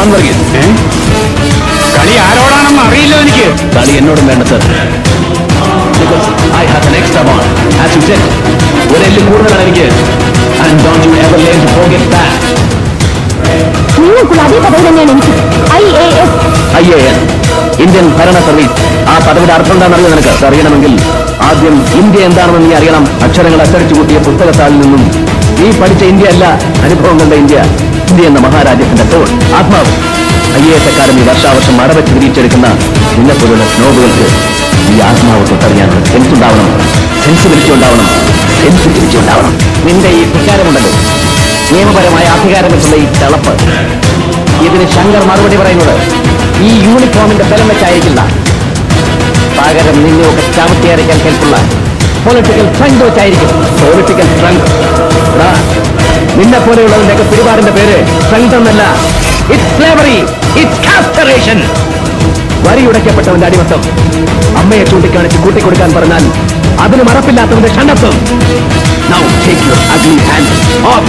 John Varghese കളി ആരോടാണെന്ന് അറിയില്ല എനിക്ക് കളി എന്നോടും വേണ്ട sir because I have an extra bond as you said ഒരു എല്ല് കൂടുതലാണ് എനിക്ക് and don't you ever learn to forget that നിങ്ങൾക്കുള്ള അതേ പദവി തന്നെയാണ് എനിക്ക് I A S I A S Indian ഭരണ സർവീസ് ആ പദവിയുടെ അർത്ഥം എന്താണെന്ന് നിനക്ക് അറിയണമെങ്കിൽ ആദ്യം ഇന്ത്യ എന്താണെന്ന് നീ അറിയണം അക്ഷരങ്ങൾ അച്ചടിച്ചു കൂട്ടിയ പുസ്തകത്താളിൽ നിന്നും നീ പഠിച്ച ഇന്ത്യ അല്ല അനുഭവങ്ങളുടെ ഇന്ത്യ ഇന്ത്യ എന്ന മഹാരാജ്യത്തിന്റെ തോൾ ആത്മാവ് ഐ എ എസ് അക്കാദമി വർഷാവർഷം മറവച്ച് വിരിച്ചെടുക്കുന്ന നിന്നെപ്പോലുള്ള സ്നോബുകൾക്ക് ഈ ആത്മാവ് തൊട്ടറിയാനുള്ള സെൻസ് ഉണ്ടാവണം സെൻസിബിലിറ്റി ഉണ്ടാവണം സെൻസിറ്റിവിറ്റി ഉണ്ടാവണം നിന്റെ ഈ വികാരമുണ്ടല്ലോ നിയമപരമായ അധികാരമെത്തുള്ള ഈ തിളപ്പ് ഇതിന് ശങ്കർ മറുപടി പറയുന്നത് ഈ യൂണിഫോമിന്റെ ബലം വെച്ചായിരിക്കില്ല പകരം നിന്നെയൊക്കെ ചവിട്ടിയരയ്ക്കാൻ കേൾപ്പുള്ള പൊളിറ്റിക്കൽ സ്ട്രെങ്ത് വെച്ചായിരിക്കും പൊളിറ്റിക്കൽ സ്ട്രെങ്ത് നിന്നെ പോലെയുള്ളതിന്റെ പിടിപാടിന്റെ പേര് സ്ട്രെങ്ത് എന്നല്ല ഇറ്റ്സ് സ്ലേവറി ഇറ്റ്സ് കാസ്റ്ററേഷൻ വരിയുടയ്ക്കപ്പെട്ടവന്റെ അടിമത്തം അമ്മയെ ചൂണ്ടിക്കാണിച്ച് കൂട്ടിക്കൊടുക്കാൻ പറഞ്ഞാൽ അതിന് മറപ്പില്ലാത്തവന്റെ ഷണ്ടത്വം Now take your ugly hands off.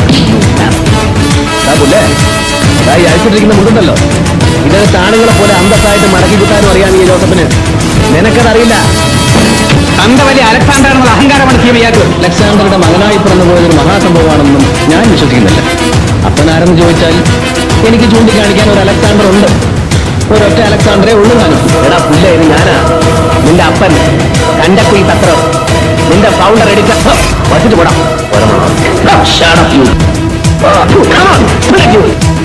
ഈ അഴിച്ചിട്ടിരിക്കുന്ന മുണ്ടുണ്ടല്ലോ ഇതിനകത്ത് ആണുങ്ങളെ പോലെ അന്തസ്സായിട്ട് മടക്കി കുത്താനും അറിയാം ഈ ജോസഫിന് നിനക്കതറിയില്ല തന്റെ വലിയ അലക്സാണ്ടർ എന്നുള്ള അഹങ്കാരമാണ് സീമയ്യാക്ക് അലക്സാണ്ടറുടെ മകനായി പിറന്നു പോയതൊരു മഹാസംഭവമാണെന്നും ഞാൻ വിശ്വസിക്കുന്നില്ല അപ്പനാരെന്ന് ചോദിച്ചാൽ എനിക്ക് ചൂണ്ടിക്കാണിക്കാൻ ഒരു അലക്സാണ്ടർ ഉണ്ട് ഒരൊറ്റ അലക്സാണ്ടറേ ഉള്ളൂ താനും എടാ പുല്ല ഇത് ഞാനാ നിന്റെ അപ്പൻ കണ്ടക്കുയി തത്ര നിന്റെ ഫൗണ്ടർ എഡിറ്റർ വച്ചിട്ട് പോടാം Shut up, you. Come on, you.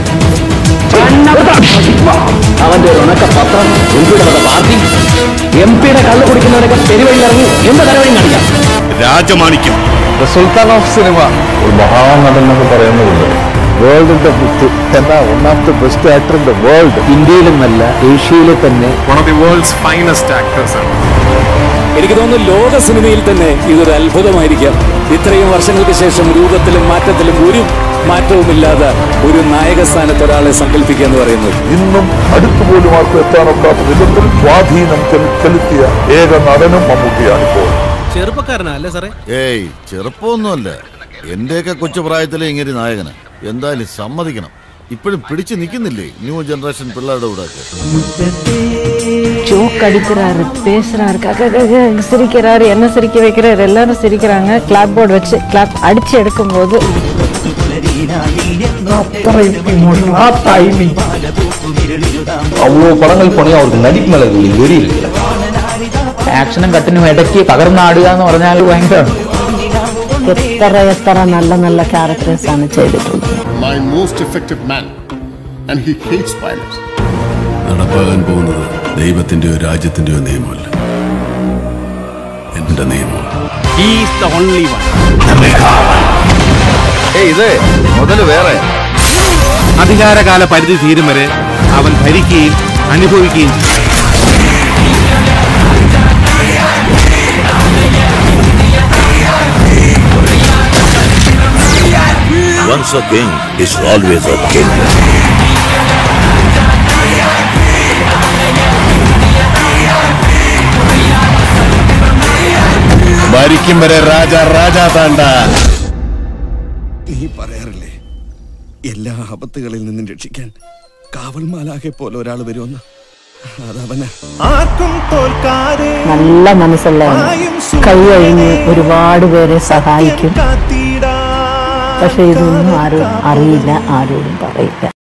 അവന്റെ ഒരു ഉണക്ക പത്രം എം പിയുടെ വക പാർട്ടി എം പിയുടെ കള്ളു കുടിക്കുന്നവരൊക്കെ പെരുവഴിയിൽ ഇറങ്ങി എന്ത് തലവഴിയും കാണിക്കാം രാജമാണിക്യം സുൽത്താൻ ഓഫ് സിനിമ ഒരു മഹാനടൻ എന്നൊക്കെ പറയുന്നതുണ്ട് വേൾഡിന്റെ മുത്ത് എന്ന ഒന്നാമത്തെ best actor in the world ഇന്ത്യയിലും നല്ല ഏഷ്യയിലെ തന്നെ one of the world's finest actors ആണ് എനിക്ക് തോന്നുന്നു ലോക സിനിമയിൽ തന്നെ ഇതൊരു അത്ഭുതമായിരിക്കാം ഇത്രയും വർഷങ്ങൾക്ക് ശേഷം രൂപത്തിലും മാറ്റത്തിലും ഒരു മാറ്റവുമില്ലാതെ ഒരു നായക സ്ഥാനത്ത് ഒരാളെ സങ്കല്പിക്കുക എന്ന് പറയുന്നത് ഇന്നും അടുത്തുപോലും ആർക്കും എത്താനൊക്കാത്ത വിധത്തിൽ സ്വാധീനം ചെലു- ചെലുത്തിയ ഏക നടനും മമ്മൂട്ടിയാണിപ്പോൾ ചെറുപ്പക്കാരനല്ലേ സാറേ ഏയ് ചെറുപ്പമൊന്നുമല്ല എന്റെയൊക്കെ കൊച്ചു പ്രായത്തിലെ ഇങ്ങനെ നായകന് എന്തായാലും സമ്മതിക്കണം ഇപ്പോഴും പിടിച്ചു നിൽക്കുന്നില്ലേ ന്യൂ ജനറേഷൻ പിള്ളേരുടെ കൂടെ ഒക്കെ ஜோக் அடிக்கிறாரு பேசுறாரு க- க- க- க- சிரிக்கிறாரு என்ன சிரிக்க வைக்கிறாரு எல்லாரும் சிரிக்கிறாங்க கிளாப் போர்டு வச்சு கிளாப் அடிச்சு எடுக்கும்போது அவ்வளோ படங்கள் போனே அவருக்கு நடிப்பு மேல ഒരു വെറി ഇല്ല ആക്ഷനും കട്ടിനും ഇടയ്ക്ക് പകർന്നാടുക എന്ന് പറഞ്ഞാൽ ഭയങ്കര എത്ര എത്ര നല്ല നല്ല ക്യാരക്ടേഴ്സ് ആണ് ചെയ്തിട്ടുള്ളത് my most effective man, and he hates violence. നടപ്പാകാൻ പോകുന്നത് ദൈവത്തിന്റെയോ രാജ്യത്തിന്റെയോ നിയമമല്ല എന്റെ നിയമം ഈസ് ദ ഓൺലി വൺ ഇത് മുതല് വേറെ അധികാരകാല പരിധി തീരും വരെ അവൻ ഭരിക്കുകയും അനുഭവിക്കുകയും ചെയ്യും Once a king is always a king. ഭരിക്കും വരെ രാജ രാജാ താണ്ട നീ പറയാറില്ലേ എല്ലാ ആപത്തുകളിൽ നിന്നും രക്ഷിക്കാൻ കാവൽ മാലാകെ പോലെ ഒരാൾ വരുമെന്ന് അതവനാ നല്ല മനസ്സുള്ളതാണ് കൈ കഴിഞ്ഞ് ഒരുപാട് പേരെ സഹായിക്കും പക്ഷെ ഇതൊന്നും ആരും അറിയില്ല ആരോടും പറയില്ല